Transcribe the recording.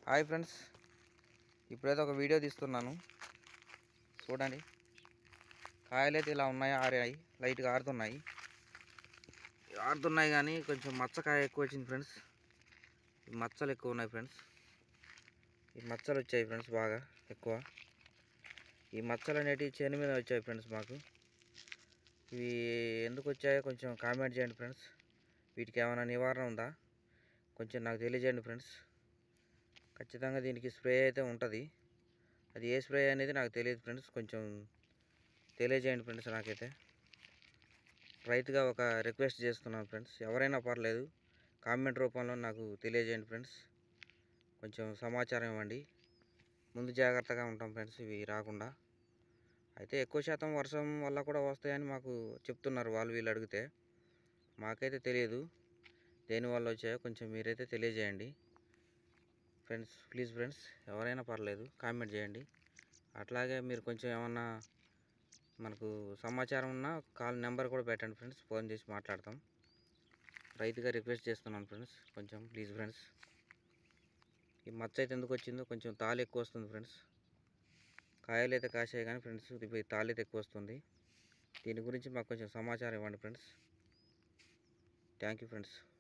hi friends ఇప్పుడైతే ఒక video తీస్తున్నాను చూడండి కాయలు అయితే ఇలా ఉన్నాయి ఆరాయి లైట్గా ఆరుతున్నాయి ఆరుతున్నాయి కానీ కొంచెం మచ్చకాయ ఎక్కువ వచ్చింది ఫ్రెండ్స్ ఈ మచ్చలు ఎక్కువ ఉన్నాయి ఫ్రెండ్స్ ఈ మచ్చలు వచ్చాయి ఫ్రెండ్స్ బాగా ఎక్కువ ఈ మచ్చలు అనేటివి చేను మీద వచ్చాయి ఫ్రెండ్స్ మాకు ఇవి ఎందుకు వచ్చాయో కొంచెం కామెంట్ చేయండి ఫ్రెండ్స్ వీటికి ఏమైనా నివారణ ఉందా కొంచెం నాకు తెలియజేయండి ఫ్రెండ్స్ ఖచ్చితంగా దీనికి స్ప్రే అయితే ఉంటుంది అది ఏ స్ప్రే అనేది నాకు తెలియదు ఫ్రెండ్స్ కొంచెం తెలియజేయండి ఫ్రెండ్స్ నాకైతే రైతుగా ఒక రిక్వెస్ట్ చేస్తున్నాను ఫ్రెండ్స్ ఎవరైనా పర్లేదు కామెంట్ రూపంలో నాకు తెలియజేయండి ఫ్రెండ్స్ కొంచెం సమాచారం ఇవ్వండి ముందు జాగ్రత్తగా ఉంటాం ఫ్రెండ్స్ ఇవి రాకుండా అయితే ఎక్కువ శాతం వర్షం వల్ల కూడా వస్తాయని మాకు చెప్తున్నారు వాళ్ళు వీళ్ళు అడిగితే మాకైతే తెలియదు దేనివల్ల వచ్చాయో కొంచెం మీరైతే తెలియజేయండి ఫ్రెండ్స్ ప్లీజ్ ఫ్రెండ్స్ ఎవరైనా పర్లేదు కామెంట్ చేయండి అట్లాగే మీరు కొంచెం ఏమన్నా మనకు సమాచారం ఉన్నా కాల్ నెంబర్ కూడా పెట్టండి ఫ్రెండ్స్ ఫోన్ చేసి మాట్లాడతాం రైతుగా రిక్వెస్ట్ చేస్తున్నాను ఫ్రెండ్స్ కొంచెం ప్లీజ్ ఫ్రెండ్స్ ఈ మచ్చ అయితే ఎందుకు వచ్చిందో కొంచెం తాలు ఎక్కువ వస్తుంది ఫ్రెండ్స్ కాయలు అయితే కాసాయి కానీ ఫ్రెండ్స్ ఇప్పుడు తాలు అయితే ఎక్కువ వస్తుంది దీని గురించి మాకు కొంచెం సమాచారం ఇవ్వండి ఫ్రెండ్స్ థ్యాంక్ యూ ఫ్రెండ్స్